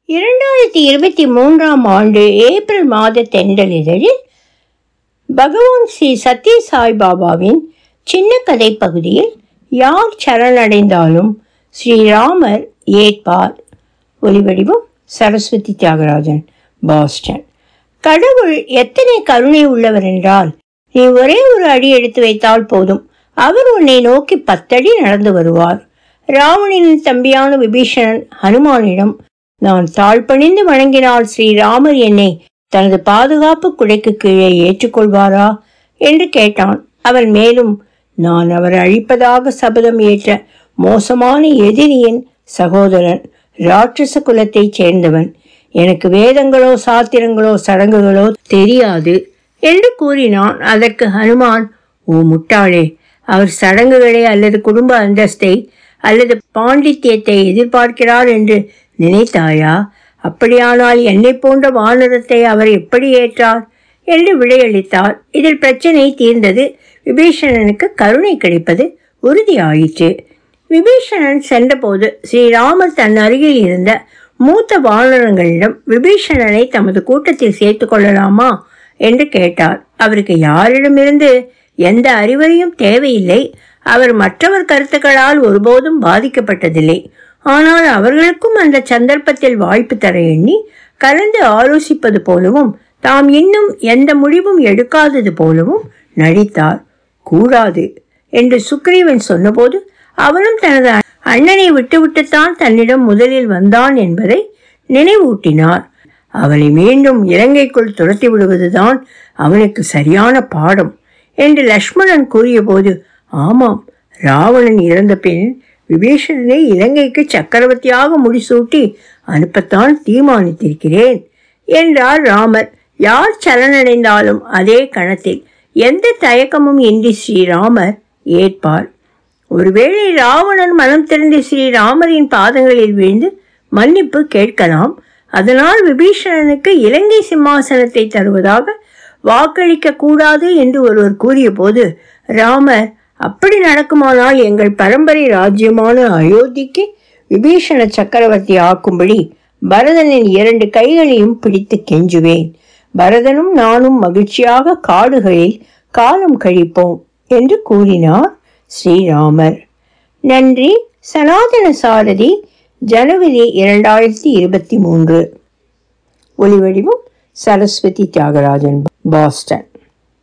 இரண்டாயிரத்தி இருபத்தி மூன்றாம் ஆண்டு ஏப்ரல் மாத தென்றல் இதழில் பகவான் ஸ்ரீ சத்ய சாய்பாபாவின் சின்ன கதை பகுதியில் யார் சரணடைந்தாலும் ஸ்ரீராமர் ஏற்பார் ஒலிவடிவம் சரஸ்வதி தியாகராஜன் பாஸ்டன் கடவுள் எத்தனை கருணை உள்ளவர் என்றால் நீ ஒரே ஒரு அடி எடுத்து வைத்தால் போதும் அவர் உன்னை நோக்கி பத்தடி நடந்து வருவார் ராவணனின் தம்பியான விபீஷணன் ஹனுமானிடம் நான் தாழ்பணிந்து வணங்கினால் ஸ்ரீராமர் என்னை தனது பாதுகாப்பு குடைக்கு கீழே ஏற்றுக்கொள்வாரா என்று கேட்டான் அவர் மேலும் நான் அவர் அழிப்பதாக சபதம் ஏற்ற மோசமான எதிரியின் சகோதரன் ராட்சச குலத்தைச் சேர்ந்தவன் எனக்கு வேதங்களோ சாத்திரங்களோ சடங்குகளோ தெரியாது என்று கூறினான் அதற்கு ஹனுமான் ஓ முட்டாளே அவர் சடங்குகளை அல்லது குடும்ப அந்தஸ்தை அல்லது பாண்டித்யத்தை எதிர்பார்க்கிறார் என்று நினைத்தாயா அப்படியானால் என்னை போன்ற வானரத்தை அவர் எப்படி ஏற்றார் என்று விடையளித்தார் இதில் பிரச்சனை தீர்ந்தது விபீஷணனுக்கு கருணை கிடைப்பது உறுதியாயிற்று விபீஷணன் சென்றபோது ஸ்ரீராமர் தன் அருகில் இருந்த மூத்த வானரங்களிடம் விபீஷணனை தமது கூட்டத்தில் சேர்த்து கொள்ளலாமா என்று கேட்டார் அவருக்கு யாரிடமிருந்து எந்த அறிவுரையும் தேவையில்லை அவர் மற்றவர் கருத்துக்களால் ஒருபோதும் பாதிக்கப்பட்டதில்லை ஆனால் அவர்களுக்கும் அந்த சந்தர்ப்பத்தில் வாய்ப்பு தர எண்ணி கலந்து ஆலோசிப்பது போலவும் தாம் இன்னும் எந்த முடிவும் எடுக்காதது போலவும் நடித்தார் கூடாது என்று சுக்ரீவன் சொன்னபோது அவனும் தனது அண்ணனை விட்டுவிட்டுத்தான் தன்னிடம் முதலில் வந்தான் என்பதை நினைவூட்டினார் அவனை மீண்டும் இலங்கைக்குள் துரத்தி விடுவதுதான் அவனுக்கு சரியான பாடம் என்று லக்ஷ்மணன் கூறியபோது ஆமாம் ராவணன் இறந்த பின் விபீஷணனை இலங்கைக்கு சக்கரவர்த்தியாக முடிசூட்டி அனுப்பத்தான் தீர்மானித்திருக்கிறேன் என்றார் ராமர் யார் சரணடைந்தாலும் அதே கணத்தில் எந்த தயக்கமும் இன்றி ஸ்ரீராமர் ஏற்பார் ஒருவேளை ராவணன் மனம் திறந்து ஸ்ரீராமரின் பாதங்களில் விழுந்து மன்னிப்பு கேட்கலாம் அதனால் விபீஷணனுக்கு இலங்கை சிம்மாசனத்தை தருவதாக வாக்களிக்க கூடாது என்று ஒருவர் கூறிய போது ராமர் அப்படி நடக்குமானால் எங்கள் பரம்பரை ராஜ்யமான அயோத்திக்கு விபீஷண சக்கரவர்த்தி ஆக்கும்படி பரதனின் இரண்டு கைகளையும் பிடித்து கெஞ்சுவேன் பரதனும் நானும் மகிழ்ச்சியாக காடுகளில் காலம் கழிப்போம் என்று கூறினார் ஸ்ரீராமர் நன்றி சனாதன சாரதி ஜனவரி இரண்டாயிரத்தி இருபத்தி மூன்று ஒலிவடிவம் சரஸ்வதி தியாகராஜன் பாஸ்டன்